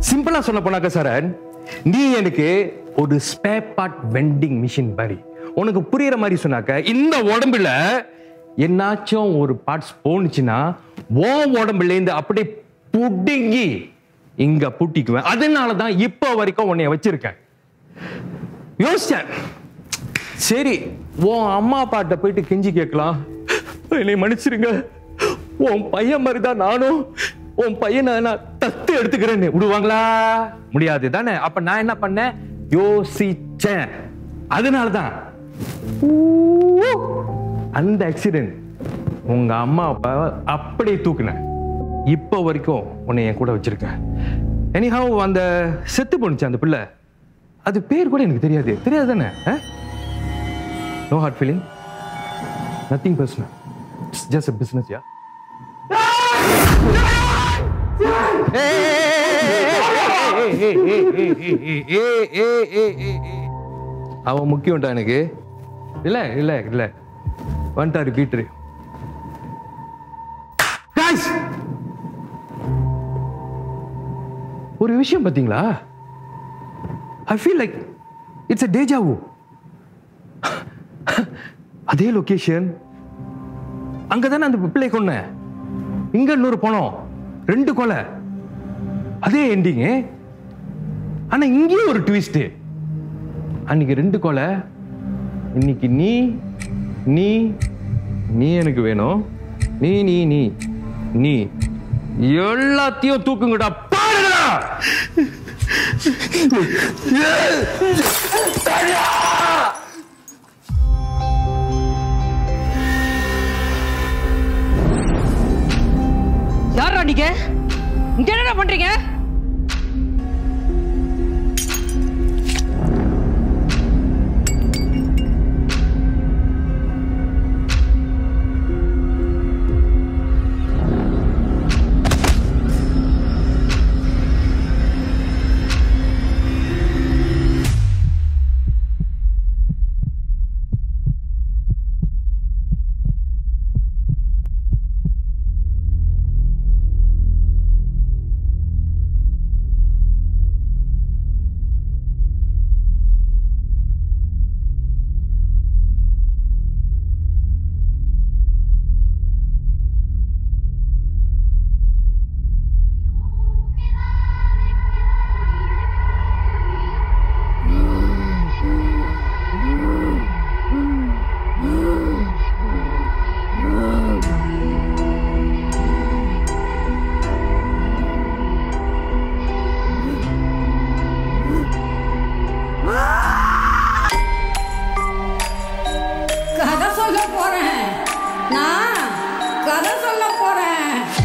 சிம்பிளா சொல்ல போனாக்க சரண் நீ எனக்கு ஒரு ஸ்பேர் பார்ட் வெண்டிங் மிஷின் மாதிரி உனக்கு புரியுற மாதிரி சொன்னாக்க இந்த உடம்புல என்னாச்சும் ஒரு பார்ட்ஸ் போனுச்சுன்னா உன் உடம்புல இருந்து அப்படியே புடுங்கி இங்க பூட்டிக்குவேன் அதனால தான் இப்போ வரைக்கும் உன்னைய வச்சிருக்கேன் யோசிச்சேன் சரி உன் அம்மா அப்பாட்ட போயிட்டு கெஞ்சி கேட்கலாம் என்னை மன்னிச்சிருங்க உன் பையன் மாதிரி தான் நானும் உன் பையனை நான் தத்து எடுத்துக்கிறேன்னு விடுவாங்களா முடியாது தானே அப்ப நான் என்ன பண்ணேன் யோசிச்சேன் அதனால தான் அந்த ஆக்சிடென்ட் உங்க அம்மா அப்பா அப்படியே தூக்குனேன் இப்போ வரைக்கும் உன்னை என் கூட வச்சிருக்கேன் எனிஹாவ் அந்த செத்து போணுச்சு அந்த பிள்ளை அது பேர் கூட எனக்கு தெரியாது தெரியாது தானே no hard feeling nothing personal it's just a business yeah அவன் முக்கியம்டா எனக்கு இல்ல இல்ல இல்ல வந்துட்டாரு பீட்ரு காய்ஸ் ஒரு விஷயம் பாத்தீங்களா I feel like it's a deja vu அதே லொகேஷன் அங்க தானே அந்த பிள்ளை கொன்னேன் இங்க இன்னொரு பணம் ரெண்டு கொலை அதே எண்டிங்கு ஆனா இங்கேயும் ஒரு ட்விஸ்ட் அன்னைக்கு ரெண்டு கொலை இன்னைக்கு நீ நீ நீ எனக்கு வேணும் நீ நீ நீ நீ எல்லாத்தையும் தூக்குங்கடா பாருங்கடா யாரா நீங்க இங்க என்னடா பண்றீங்க கதை சொல்ல போறேன் நான் கதை சொல்ல போறேன்